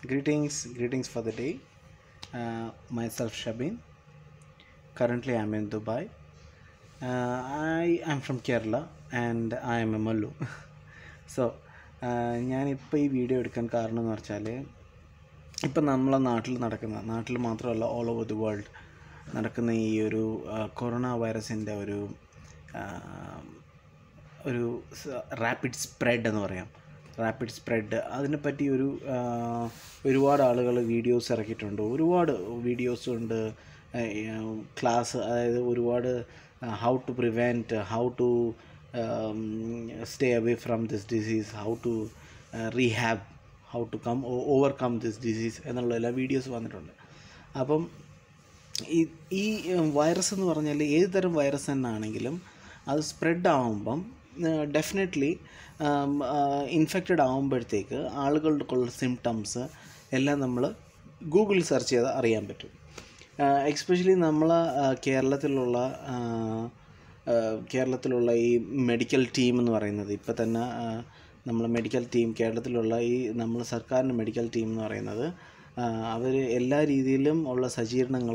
Greetings, greetings for the day. Uh, myself Shabin. Currently, I'm in Dubai. Uh, I am from Kerala and I am a Mallu. So ഞാനിപ്പോൾ ഈ video എടുക്കാൻ കാരണം എന്ന് വെച്ചാൽ ഇപ്പം നമ്മളെ നാട്ടിൽ നടക്കുന്ന നാട്ടിൽ മാത്രമല്ല ഓൾ ഓവർ ദി വേൾഡ് നടക്കുന്ന ഈ ഒരു കൊറോണ വൈറസിൻ്റെ ഒരു ആ, ഒരു റാപ്പിഡ് സ്പ്രെഡ് എന്ന് പറയാം റാപ്പിഡ് സ്പ്രെഡ് അതിനെപ്പറ്റി ഒരു ആ, ഒരുപാട് ആളുകൾ വീഡിയോസ് ഇറക്കിയിട്ടുണ്ട് ഒരുപാട് വീഡിയോസ് ഉണ്ട് ക്ലാസ് അതായത് ഒരുപാട് how to prevent how to stay away from this disease how to rehab how to come overcome this disease എന്നുള്ള എല്ലാ വീഡിയോസ് വന്നിട്ടുണ്ട് അപ്പം ഈ ഈ വൈറസ് എന്ന് പറഞ്ഞാൽ ഏത് തരം വൈറസ് തന്നെ ആണെങ്കിലും അത് സ്പ്രെഡ് ആവുമ്പം ഡെഫിനറ്റ്ലി ഇൻഫെക്റ്റഡ് ആകുമ്പോഴത്തേക്ക് ആളുകൾക്കുള്ള സിംറ്റംസ് എല്ലാം നമ്മൾ ഗൂഗിളിൽ സെർച്ച് ചെയ്താൽ അറിയാൻ പറ്റും എക്സ്പെഷ്യലി നമ്മൾ കേരളത്തിലുള്ള ആ, ആ, കേരളത്തിലുള്ള ഈ മെഡിക്കൽ ടീം എന്ന് പറയുന്നത് ഇപ്പം തന്നെ നമ്മൾ മെഡിക്കൽ ടീം കേരളത്തിലുള്ള ഈ നമ്മൾ സർക്കാരിൻ്റെ മെഡിക്കൽ ടീം എന്ന് പറയുന്നത് അവർ എല്ലാ രീതിയിലും ഉള്ള സജ്ജീകരണങ്ങൾ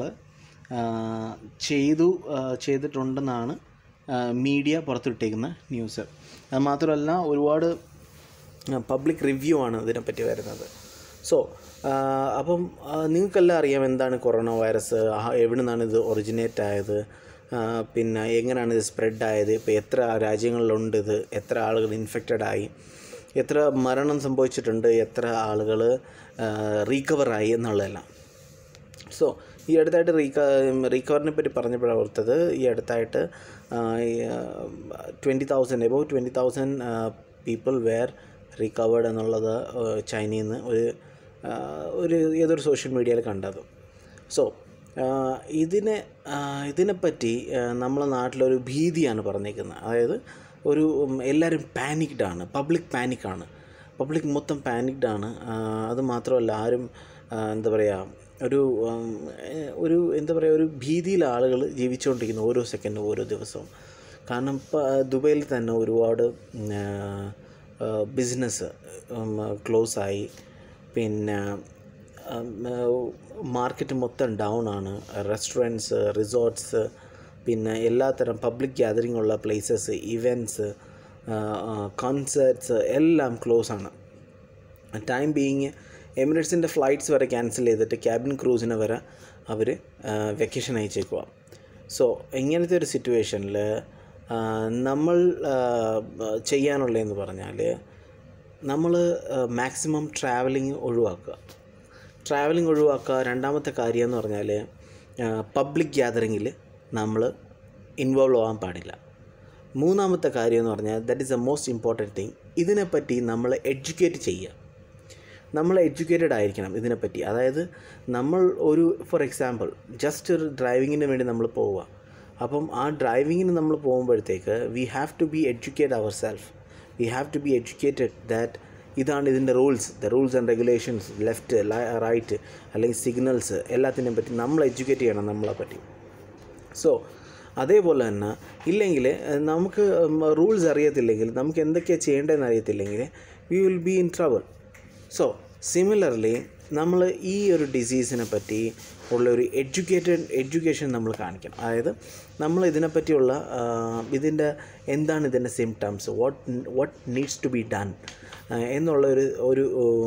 ചെയ്തു ആ, ചെയ്തിട്ടുണ്ടെന്നാണ് മീഡിയ പുറത്തുവിട്ടേക്കുന്ന ന്യൂസ് അത് മാത്രമല്ല ഒരുപാട് പബ്ലിക് റിവ്യൂ ആണ് ഇതിനെപ്പറ്റി വരുന്നത് സോ അപ്പം ആ, നിങ്ങൾക്കെല്ലാം അറിയാം എന്താണ് കൊറോണ വൈറസ് ആ, എവിടെ നിന്നാണ് ഇത് ഒറിജിനേറ്റ് ആയത് ആ, പിന്നെ എങ്ങനെയാണ് ഇത് സ്പ്രെഡ് ആയത് ഇപ്പോൾ എത്ര രാജ്യങ്ങളിലുണ്ട് ഇത് എത്ര ആളുകൾ ഇൻഫെക്റ്റഡ് ആയി എത്ര മരണം സംഭവിച്ചിട്ടുണ്ട് എത്ര ആളുകൾ റീകവറായി എന്നുള്ളതെല്ലാം സോ ഈ അടുത്തായിട്ട് റീക റീകവറിനെ പറ്റി പറഞ്ഞപ്പോഴാണ് ഓർത്തത് ഈ അടുത്തായിട്ട് twenty thousand above twenty thousand people were recovered എന്നുള്ളത് ആ, ചൈനയിൽ നിന്ന് ഒരു ആ, ഒരു ഏതൊരു സോഷ്യൽ മീഡിയയിൽ കണ്ടത് സോ ഇതിനെ ആ, ഇതിനെപ്പറ്റി ആ, നമ്മളെ നാട്ടിലൊരു ഭീതിയാണ് പറഞ്ഞേക്കുന്നത് അതായത് ഒരു ഉം, എല്ലാവരും പാനിക്ഡ് ആണ് പബ്ലിക് പാനിക്കാണ് പബ്ലിക് മൊത്തം പാനിക്ഡ് ആണ് ആ, അത് മാത്രമല്ല ആരും ആ, എന്താ പറയുക ഒരു ഉം, ഏഹ്, ഒരു എന്താ പറയുക ഒരു ഭീതിയിൽ ആളുകൾ ജീവിച്ചുകൊണ്ടിരിക്കുന്നു ഓരോ സെക്കൻഡും ഓരോ ദിവസവും കാരണം ഇപ്പോൾ ദുബൈയിൽ തന്നെ ഒരുപാട് ബിസിനസ് ക്ലോസ് ആയി പിന്നെ മാർക്കറ്റ് മൊത്തം ഡൗൺ ആണ് റെസ്റ്റോറൻറ്റ്സ് റിസോർട്ട്സ് പിന്നെ എല്ലാത്തരം പബ്ലിക് ഗ്യാതറിംഗ് ഉള്ള പ്ലേസസ് ഇവൻറ്റ്സ് കോൺസേർട്സ് എല്ലാം ക്ലോസ് ആണ് ടൈം ബീയിങ് എമിറേറ്റ്സിൻ്റെ ഫ്ലൈറ്റ്സ് വരെ ക്യാൻസൽ ചെയ്തിട്ട് ക്യാബിൻ ക്രൂസിനെ വരെ അവർ വെക്കേഷൻ അയച്ചേക്കുക സോ ഇങ്ങനത്തെ ഒരു സിറ്റുവേഷനിൽ നമ്മൾ ആ, ചെയ്യാനുള്ളതെന്ന് പറഞ്ഞാൽ നമ്മൾ മാക്സിമം ട്രാവലിംഗ് ഒഴിവാക്കുക ട്രാവലിംഗ് ഒഴിവാക്കുക രണ്ടാമത്തെ കാര്യം എന്ന് പറഞ്ഞാൽ പബ്ലിക് ഗ്യാതറിങ്ങിൽ നമ്മൾ ഇൻവോൾവ് ആവാൻ പാടില്ല മൂന്നാമത്തെ കാര്യം എന്ന് പറഞ്ഞാൽ that is the most important thing ഇതിനെപ്പറ്റി നമ്മൾ എഡ്യൂക്കേറ്റ് ചെയ്യുക നമ്മൾ എഡ്യൂക്കേറ്റഡ് ആയിരിക്കണം ഇതിനെപ്പറ്റി അതായത് നമ്മൾ ഒരു ഫോർ എക്സാമ്പിൾ ജസ്റ്റ് ഒരു ഡ്രൈവിങ്ങിന് വേണ്ടി നമ്മൾ പോവുക അപ്പം ആ ഡ്രൈവിങ്ങിന് നമ്മൾ പോകുമ്പോഴത്തേക്ക് we have to be educate our self we have to be educated that ഇതാണ് ഇതിൻ്റെ rules the rules and regulations left right അല്ലെങ്കിൽ സിഗ്നൽസ് എല്ലാത്തിനെയും പറ്റി നമ്മൾ എഡ്യൂക്കേറ്റ് ചെയ്യണം നമ്മളെ പറ്റി സോ അതേപോലെ തന്നെ ഇല്ലെങ്കിൽ ഏഹ്, നമുക്ക് റൂൾസ് അറിയത്തില്ലെങ്കിൽ നമുക്ക് എന്തൊക്കെയാണ് ചെയ്യേണ്ടതെന്ന് അറിയത്തില്ലെങ്കിൽ we will be in trouble so similarly നമ്മൾ ഈ ഒരു ഡിസീസിനെ പറ്റി ഉള്ള ഒരു എഡ്യൂക്കേറ്റഡ് എഡ്യൂക്കേഷൻ നമ്മൾ കാണിക്കണം അതായത് നമ്മൾ ഇതിനെപ്പറ്റിയുള്ള ഇതിൻ്റെ എന്താണ് ഇതിൻ്റെ symptoms what what needs to be done എന്നുള്ള ഒരു ഒരു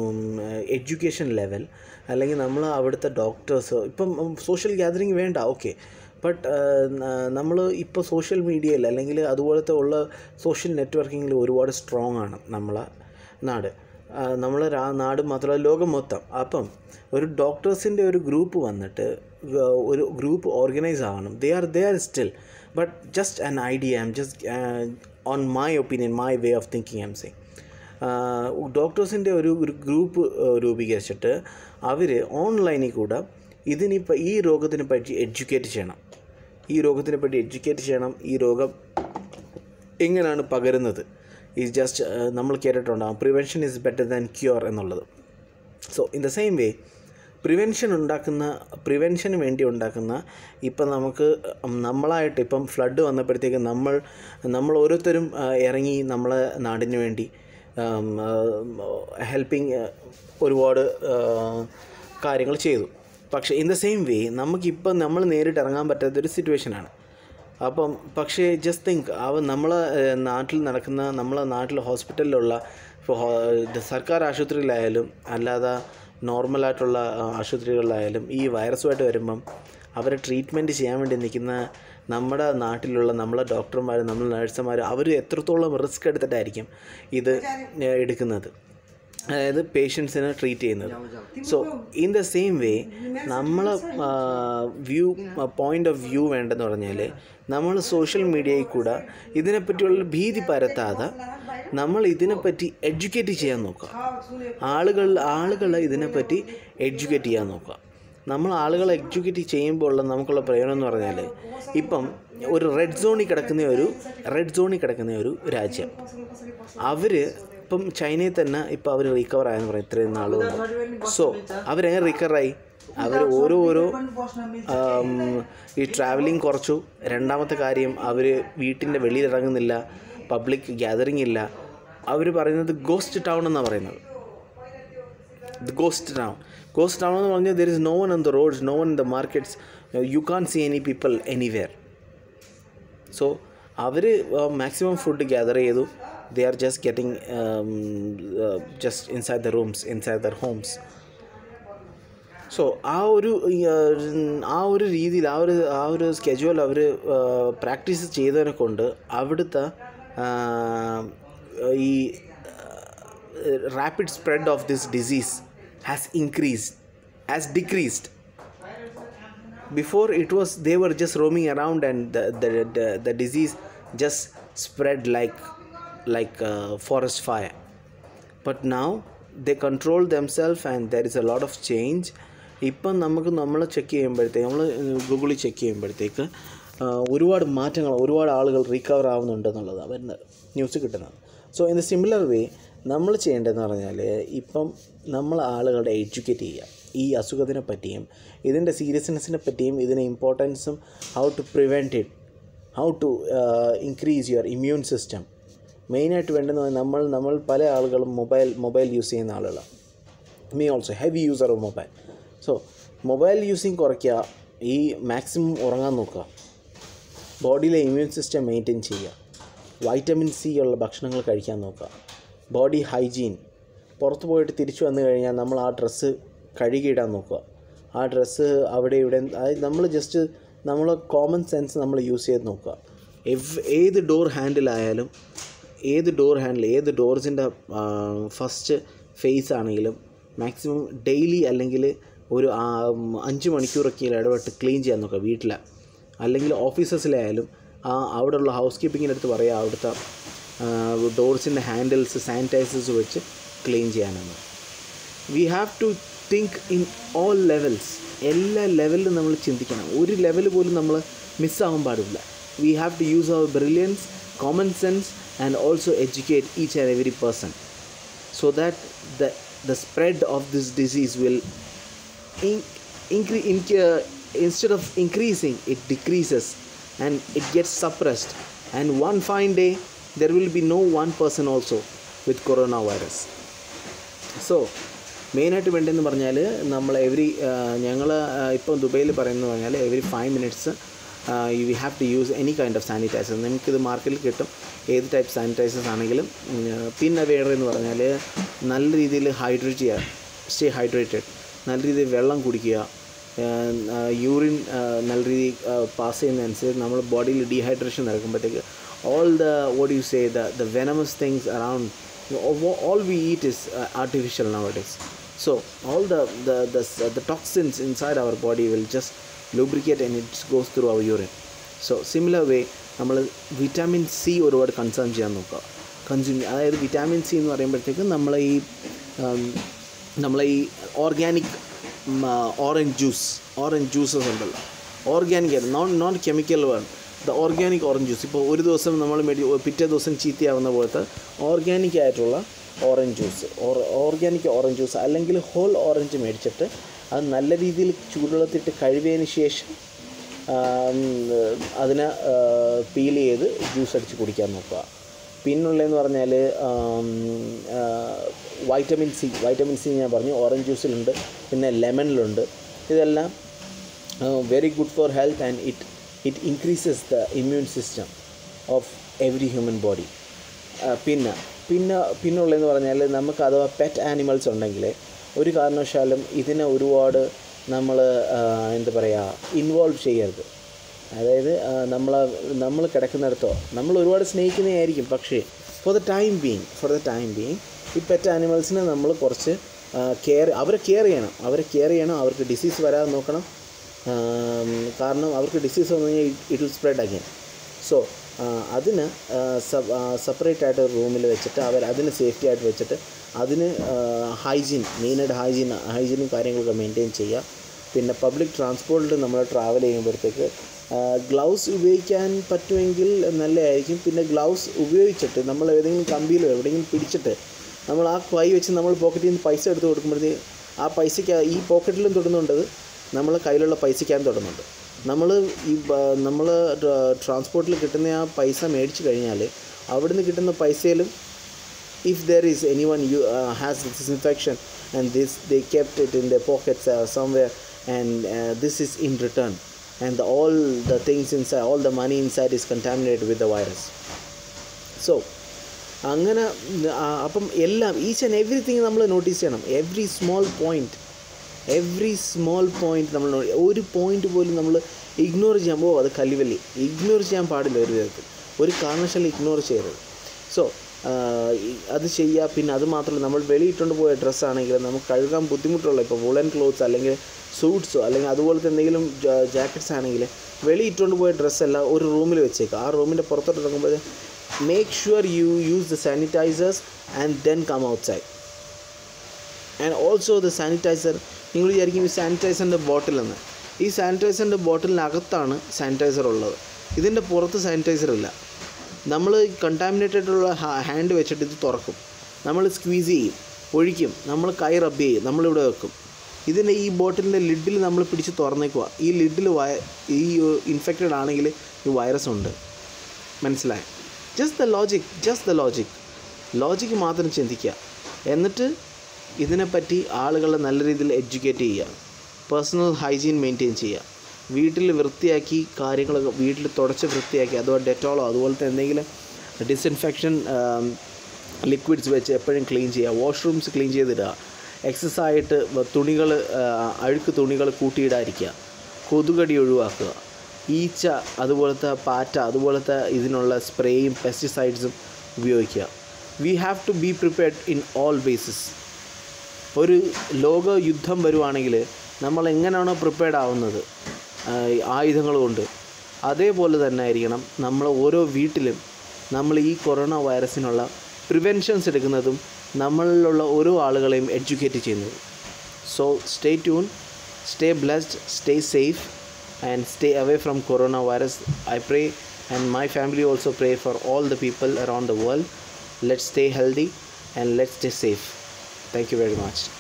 എഡ്യൂക്കേഷൻ ലെവൽ അല്ലെങ്കിൽ നമ്മൾ അവിടുത്തെ ഡോക്ടേഴ്സ് ഇപ്പം സോഷ്യൽ ഗ്യാതറിങ് വേണ്ട ഓക്കെ ബട്ട് നമ്മൾ ഇപ്പോൾ സോഷ്യൽ മീഡിയയിൽ അല്ലെങ്കിൽ അതുപോലത്തെ ഉള്ള സോഷ്യൽ നെറ്റ്വർക്കിങ്ങിൽ ഒരുപാട് സ്ട്രോങ് ആണ് നമ്മളെ നാട് നമ്മൾ നാട് മാത്രമല്ല ലോകം മൊത്തം അപ്പം ഒരു ഡോക്ടേഴ്സിൻ്റെ ഒരു ഗ്രൂപ്പ് വന്നിട്ട് വ- ഒരു ഗ്രൂപ്പ് ഓർഗനൈസ് ആവണം they are they are still but just an idea I'm just on my opinion my way of thinking I'm say ഡോക്ടേഴ്സിൻ്റെ ഒരു ഒരു ഗ്രൂപ്പ് രൂപീകരിച്ചിട്ട് അവർ ഓൺലൈനിൽ കൂടെ ഇതിനിപ്പോൾ ഈ രോഗത്തിനെ പറ്റി എഡ്യൂക്കേറ്റ് ചെയ്യണം ഈ രോഗത്തിനെ പറ്റി എഡ്യൂക്കേറ്റ് ചെയ്യണം ഈ രോഗം എങ്ങനെയാണ് പകരുന്നത് ഈ ജസ്റ്റ് നമ്മൾ കേട്ടിട്ടുണ്ടാകും prevention is better than cure എന്നുള്ളത് so in the same way prevention ഉണ്ടാക്കുന്ന പ്രിവെൻഷന് വേണ്ടി ഉണ്ടാക്കുന്ന ഇപ്പം നമുക്ക് നമ്മളായിട്ട് ഇപ്പം ഫ്ലഡ് വന്നപ്പോഴത്തേക്ക് നമ്മൾ നമ്മൾ ഓരോരുത്തരും ആ, ഇറങ്ങി നമ്മളെ നാടിന് വേണ്ടി ഹെൽപ്പിംഗ് ഒരുപാട് കാര്യങ്ങൾ ചെയ്തു പക്ഷേ ഇൻ ദ സെയിം വേ നമുക്കിപ്പം നമ്മൾ നേരിട്ട് ഇറങ്ങാൻ പറ്റാത്തൊരു സിറ്റുവേഷനാണ് അപ്പം പക്ഷേ ജസ്റ്റ് തിങ്ക് അവ നമ്മളെ ഏഹ്, നാട്ടിൽ നടക്കുന്ന നമ്മളെ നാട്ടിൽ ഹോസ്പിറ്റലിലുള്ള ഇപ്പോൾ ഹോ- ഇത് സർക്കാർ ആശുപത്രിയിലായാലും അല്ലാതെ നോർമലായിട്ടുള്ള ആ, ആശുപത്രികളിലായാലും ഈ വൈറസുമായിട്ട് വരുമ്പം അവരെ ട്രീറ്റ്മെൻറ്റ് ചെയ്യാൻ വേണ്ടി നിൽക്കുന്ന നമ്മുടെ നാട്ടിലുള്ള നമ്മളെ ഡോക്ടർമാർ നമ്മളെ നഴ്സുമാർ അവർ എത്രത്തോളം റിസ്ക് എടുത്തിട്ടായിരിക്കും ഇത് ഏഹ്, എടുക്കുന്നത് അതായത് പേഷ്യൻസിനെ ട്രീറ്റ് ചെയ്യുന്നത് so in the same way നമ്മൾ വ്യൂ പോയിൻ്റ് ഓഫ് വ്യൂ വേണ്ടെന്ന് പറഞ്ഞാൽ നമ്മൾ സോഷ്യൽ മീഡിയയിൽ കൂടെ ഇതിനെപ്പറ്റിയുള്ള ഭീതി പരത്താതെ നമ്മൾ ഇതിനെപ്പറ്റി എഡ്യൂക്കേറ്റ് ചെയ്യാൻ നോക്കുക ആളുകൾ ആളുകളെ ഇതിനെപ്പറ്റി എഡ്യൂക്കേറ്റ് ചെയ്യാൻ നോക്കുക നമ്മൾ ആളുകളെ എഡ്യൂക്കേറ്റ് ചെയ്യുമ്പോൾ ഉള്ള നമുക്കുള്ള പ്രയോജനം എന്ന് പറഞ്ഞാൽ ഇപ്പം ഒരു റെഡ് സോണിൽ കിടക്കുന്ന ഒരു റെഡ് സോണിൽ കിടക്കുന്ന ഒരു രാജ്യം അവർ ഇപ്പം ചൈനയിൽ തന്നെ ഇപ്പോൾ അവർ റിക്കവർ ആയെന്ന് പറയും ഇത്രയും നാളുകൊണ്ട് സോ അവരെങ്ങനെ റിക്കവറായി അവർ ഓരോ ഓരോ ആം, ഈ ട്രാവലിംഗ് കുറച്ചു രണ്ടാമത്തെ കാര്യം അവർ വീട്ടിൻ്റെ വെളിയിൽ ഇറങ്ങുന്നില്ല പബ്ലിക് ഗ്യാതറിംഗ് ഇല്ല അവർ പറയുന്നത് ഗോസ്റ്റ് ടൗൺ എന്നാണ് പറയുന്നത് the ghost town ghost town എന്ന് പറഞ്ഞാൽ there is no one on the roads no one in the markets you can't see any people anywhere so അവർ മാക്സിമം ഫുഡ് ഗ്യാദർ ചെയ്തു they are just getting just inside the rooms inside their homes so ആ ഒരു ഈ, ആ, ആ ഒരു രീതിയിൽ ആ ഒരു ആ ഒരു സ്കെഡ്യൂൾ അവർ പ്രാക്ടീസ് ചെയ്തതിനെ കൊണ്ട് അവിടുത്തെ ആ, ഈ rapid spread of this disease has increased has decreased before it was they were just roaming around and the the, the, the disease just spread like like uh, forest fire but now they control themselves and there is a lot of change ഇപ്പം നമുക്ക് നമ്മൾ check ചെയ്യുമ്പോഴത്തേക്ക് നമ്മൾ ഗൂഗിളിൽ check ചെയ്യുമ്പോഴത്തേക്ക് ആ, ഒരുപാട് മാറ്റങ്ങൾ ഒരുപാട് ആളുകൾ റീകവർ ആവുന്നുണ്ടെന്നുള്ളതാണ് വരുന്നത് ന്യൂസ് കിട്ടുന്നത് so in the similar way നമ്മൾ ചെയ്യേണ്ടതെന്ന് പറഞ്ഞാൽ ഇപ്പം നമ്മൾ ആളുകളെ എഡ്യൂക്കേറ്റ് ചെയ്യുക ഈ അസുഖത്തിനെ പറ്റിയും ഇതിൻ്റെ സീരിയസ്നെസ്സിനെ പറ്റിയും ഇതിൻ്റെ ഇമ്പോർട്ടൻസും how to prevent it how to increase your immune system മെയിനായിട്ട് വേണ്ടതെന്ന് പറഞ്ഞാൽ നമ്മൾ നമ്മൾ പല ആളുകളും മൊബൈൽ മൊബൈൽ യൂസ് ചെയ്യുന്ന ആളുകളാണ് me also heavy user of mobile so mobile using കുറയ്ക്കുക ഈ മാക്സിമം ഉറങ്ങാൻ നോക്കുക ബോഡിയിലെ ഇമ്മ്യൂൺ സിസ്റ്റം മെയിൻറ്റെയിൻ ചെയ്യുക വൈറ്റമിൻ സി ഉള്ള ഭക്ഷണങ്ങൾ കഴിക്കാൻ നോക്കുക ബോഡി ഹൈജീൻ പുറത്ത് പോയിട്ട് തിരിച്ചു വന്നു കഴിഞ്ഞാൽ നമ്മൾ ആ ഡ്രസ്സ് കഴുകിയിടാൻ നോക്കുക ആ ഡ്രസ്സ് അവിടെ ഇവിടെ അതായത് നമ്മൾ ജസ്റ്റ് നമ്മൾ കോമൺ സെൻസ് നമ്മൾ യൂസ് ചെയ്ത് നോക്കുക എവ് ഏത് ഡോർ ഹാൻഡിലായാലും ഏത് ഡോർ ഹാൻഡിൽ ഏത് ഡോർസിൻ്റെ ഫസ്റ്റ് ഫേസ് ആണെങ്കിലും മാക്സിമം ഡെയിലി അല്ലെങ്കിൽ ഒരു ആ, ഉം, അഞ്ച് മണിക്കൂറൊക്കെ ഇടപെട്ട് ക്ലീൻ ചെയ്യാൻ നോക്കുക വീട്ടിൽ അല്ലെങ്കിൽ ഓഫീസസിലായാലും ആ അവിടെയുള്ള ഹൗസ് കീപ്പിങ്ങിൻ്റെ അടുത്ത് പറയുക അവിടുത്തെ ഡോർസിൻ്റെ ഹാൻഡിൽസ് സാനിറ്റൈസേഴ്സ് വെച്ച് ക്ലീൻ ചെയ്യാനാണ് we have to think in all levels എല്ലാ ലെവലിലും നമ്മൾ ചിന്തിക്കണം ഒരു ലെവൽ പോലും നമ്മൾ മിസ്സാവാൻ പാടില്ല we have to use our brilliance common sense and also educate each and every person so that the the spread of this disease will in, incre- in, uh, instead of increasing it decreases and it gets suppressed and one fine day there will be no one person also with coronavirus so മെയിനായിട്ട് വേണ്ടതെന്ന് പറഞ്ഞാൽ നമ്മൾ every ഞങ്ങൾ ഇപ്പോൾ ദുബൈയിൽ പറയുന്നത് പറഞ്ഞാൽ every five minutes you have to use any kind of sanitiser നിങ്ങൾക്കിത് മാർക്കറ്റിൽ കിട്ടും ഏത് ടൈപ്പ് സാനിറ്റൈസേഴ്സ് ആണെങ്കിലും ഉം, പിന്നെ വേറെ എന്ന് പറഞ്ഞാൽ നല്ല രീതിയിൽ ഹൈഡ്രേറ്റ് ചെയ്യുക സ്റ്റേ ഹൈഡ്രേറ്റഡ് നല്ല രീതിയിൽ വെള്ളം കുടിക്കുക യൂറിൻ നല്ല രീതിയിൽ പാസ് ചെയ്യുന്നതനുസരിച്ച് നമ്മൾ ബോഡിയിൽ ഡീഹൈഡ്രേഷൻ നടക്കുമ്പോഴത്തേക്ക് all the what you say the the venomous things around all we eat is uh, artificial nowadays so all the the, the the toxins inside our body will just lubricate and it goes through our urine so similar way നമ്മൾ vitamin C ഒരുപാട് concern ചെയ്യാൻ നോക്കുക consume അതായത് vitamin C എന്ന് പറയുമ്പോഴത്തേക്കും നമ്മളെ ഈ ഉം, നമ്മളെ ഈ organic orange juice orange juices ഉണ്ടല്ലോ organic non non chemical when the organic orange juice ഇപ്പോൾ ഒരു ദിവസം നമ്മൾ മേടി പിറ്റേ ദിവസം ചീത്തയാവുന്ന പോലത്തെ ഓർഗാനിക് ആയിട്ടുള്ള orange juice or organic orange juice അല്ലെങ്കിൽ ഹോൾ ഓറഞ്ച് മേടിച്ചിട്ട് അത് നല്ല രീതിയിൽ ചൂടുവെള്ളത്തിട്ട് കഴുകിയതിന് ശേഷം ആം, അതിനെ പീൽ ചെയ്ത് ജ്യൂസ് അടിച്ച് കുടിക്കാൻ നോക്കുക പിന്നുള്ളതെന്ന് പറഞ്ഞാൽ വൈറ്റമിൻ സി വൈറ്റമിൻ സി ഞാൻ പറഞ്ഞു ഓറഞ്ച് ജ്യൂസിലുണ്ട് പിന്നെ ലെമണിലുണ്ട് ഇതെല്ലാം very good for health and it it increases the immune system of every human body പിന്നെ പിന്നെ പിന്നുള്ളതെന്ന് പറഞ്ഞാൽ നമുക്ക് അഥവാ പെറ്റ് ആനിമൽസ് ഉണ്ടെങ്കിൽ ഒരു കാരണവശാലും ഇതിനെ ഒരുപാട് നമ്മൾ എന്താ പറയുക ഇൻവോൾവ് ചെയ്യരുത് അതായത് നമ്മൾ നമ്മൾ കിടക്കുന്നിടത്തോ നമ്മൾ ഒരുപാട് സ്നേഹിക്കുന്നതായിരിക്കും പക്ഷേ for the time being for the time being ഈ പെറ്റ് ആനിമൽസിനെ നമ്മൾ കുറച്ച് കെയർ അവരെ കെയർ ചെയ്യണം അവരെ കെയർ ചെയ്യണം അവർക്ക് ഡിസീസ് വരാതെ നോക്കണം ആം, കാരണം അവർക്ക് ഡിസീസ് വന്നു കഴിഞ്ഞാൽ it will spread again so അതിന് സെപ്പറേറ്റ് ആയിട്ട് റൂമിൽ വെച്ചിട്ട് അവർ അതിന് സേഫ്റ്റി ആയിട്ട് വെച്ചിട്ട് അതിന് ഹൈജീൻ മെയിനായിട്ട് ഹൈജീൻ ഹൈജീനും കാര്യങ്ങളൊക്കെ മെയിൻറ്റെയിൻ ചെയ്യുക പിന്നെ പബ്ലിക് ട്രാൻസ്പോർട്ടിൽ നമ്മൾ ട്രാവൽ ചെയ്യുമ്പോഴത്തേക്ക് ഗ്ലൗസ് ഉപയോഗിക്കാൻ പറ്റുമെങ്കിൽ നല്ലതായിരിക്കും പിന്നെ ഗ്ലൗസ് ഉപയോഗിച്ചിട്ട് നമ്മൾ ഏതെങ്കിലും കമ്പിയിലോ എവിടെയെങ്കിലും പിടിച്ചിട്ട് നമ്മൾ ആ കൈ വെച്ച് നമ്മൾ പോക്കറ്റിൽ നിന്ന് പൈസ എടുത്ത് കൊടുക്കുമ്പോഴത്തേക്ക് ആ പൈസയ്ക്ക് ഈ പോക്കറ്റിലും തൊടുന്നുണ്ടത് നമ്മൾ കയ്യിലുള്ള പൈസയ്ക്കകത്ത് തൊടുന്നുണ്ട് നമ്മൾ ഈ നമ്മൾ ട്രാൻസ്പോർട്ടിൽ കിട്ടുന്ന ആ പൈസ മേടിച്ച് കഴിഞ്ഞാൽ അവിടുന്ന് കിട്ടുന്ന പൈസയിലും if there is anyone you uh, has this infection and this they kept it in their pockets uh, somewhere and uh, this is in return and the, all the things inside all the money inside is contaminated with the virus so അങ്ങനെ ആ, അപ്പം എല്ലാം each and everything നമ്മൾ notice ചെയ്യണം every small point every small point നമ്മൾ no- ഒരു point പോലും നമ്മൾ ഇഗ്നോർ ചെയ്യാൻ പോകും അത് കല്ലിവല്ലി ഇഗ്നോർ ചെയ്യാൻ പാടില്ല ഒരു വിധത്തിൽ ഒരു കാരണവശാലും ഇഗ്നോർ ചെയ്യരുത് സോ അത് ചെയ്യുക പിന്നെ അത് മാത്രമല്ല നമ്മൾ വെളിയിട്ടുണ്ട് പോയ ഡ്രസ്സാണെങ്കിൽ നമുക്ക് കഴുകാൻ ബുദ്ധിമുട്ടുള്ള ഇപ്പോൾ വുളൻ ക്ലോത്ത്സ് അല്ലെങ്കിൽ സൂട്ട്സോ അല്ലെങ്കിൽ അതുപോലത്തെ എന്തെങ്കിലും ജാക്കറ്റ്സ് ആണെങ്കിൽ വെളിയിട്ടുകൊണ്ട് പോയ ഡ്രസ്സെല്ലാം ഒരു റൂമിൽ വെച്ചേക്കുക ആ റൂമിൻ്റെ പുറത്തോട്ട് ഇറങ്ങുമ്പോൾ make sure you use the sanitisers and then come outside and also the sanitiser നിങ്ങൾ വിചാരിക്കും ഈ സാനിറ്റൈസറിൻ്റെ ബോട്ടിലെന്ന് ഈ സാനിറ്റൈസറിൻ്റെ ബോട്ടിലിനകത്താണ് സാനിറ്റൈസർ ഉള്ളത് ഇതിൻ്റെ പുറത്ത് സാനിറ്റൈസർ ഇല്ല നമ്മൾ കണ്ടാമിനേറ്റഡ് ഉള്ള ഹാൻഡ് വെച്ചിട്ട് ഇത് തുറക്കും നമ്മൾ സ്ക്വീസ് ചെയ്യും ഒഴിക്കും നമ്മൾ കൈ റബ്ബ് ചെയ്യും നമ്മളിവിടെ വെക്കും ഇതിൻ്റെ ഈ ബോട്ടിലിൻ്റെ ലിഡിൽ നമ്മൾ പിടിച്ച് തുറന്നേക്കുക ഈ ലിഡിൽ വയ ഈ ഇൻഫെക്റ്റഡ് ആണെങ്കിൽ ഈ വൈറസ് ഉണ്ട് മനസ്സിലായി just the logic just the logic logic മാത്രം ചിന്തിക്കുക എന്നിട്ട് ഇതിനെപ്പറ്റി ആളുകളെ നല്ല രീതിയിൽ എഡ്യൂക്കേറ്റ് ചെയ്യുക പേഴ്സണൽ ഹൈജീൻ മെയിൻറ്റെയിൻ ചെയ്യുക വീട്ടിൽ വൃത്തിയാക്കി കാര്യങ്ങളൊക്കെ വീട്ടിൽ തുടച്ച് വൃത്തിയാക്കി അഥവാ ഡെറ്റോളോ അതുപോലത്തെ എന്തെങ്കിലും ഡിസ്ഇൻഫെക്ഷൻ ലിക്വിഡ്സ് വെച്ച് എപ്പോഴും ക്ലീൻ ചെയ്യുക വാഷ്റൂംസ് ക്ലീൻ ചെയ്തിടുക എക്സസ് ആയിട്ട് തുണികൾ അഴുക്ക് തുണികൾ കൂട്ടിയിടാതിരിക്കുക കൊതുകടി ഒഴിവാക്കുക ഈച്ച അതുപോലത്തെ പാറ്റ അതുപോലത്തെ ഇതിനുള്ള സ്പ്രേയും പെസ്റ്റിസൈഡ്സും ഉപയോഗിക്കുക we have to be prepared in all basis ഒരു ലോക യുദ്ധം വരുവാണെങ്കിൽ നമ്മൾ എങ്ങനെയാണോ പ്രിപ്പയർഡ് ആവുന്നത് ആയുധങ്ങൾ കൊണ്ട് അതേപോലെ തന്നെ ആയിരിക്കണം നമ്മൾ ഓരോ വീട്ടിലും നമ്മൾ ഈ കൊറോണ വൈറസിനുള്ള പ്രിവെൻഷൻസ് എടുക്കുന്നതും നമ്മളിലുള്ള ഓരോ ആളുകളെയും എഡ്യൂക്കേറ്റ് ചെയ്യുന്നത് so stay tuned stay blessed stay safe and stay away from coronavirus i pray and my family also pray for all the people around the world let's stay healthy and let's stay safe thank you very much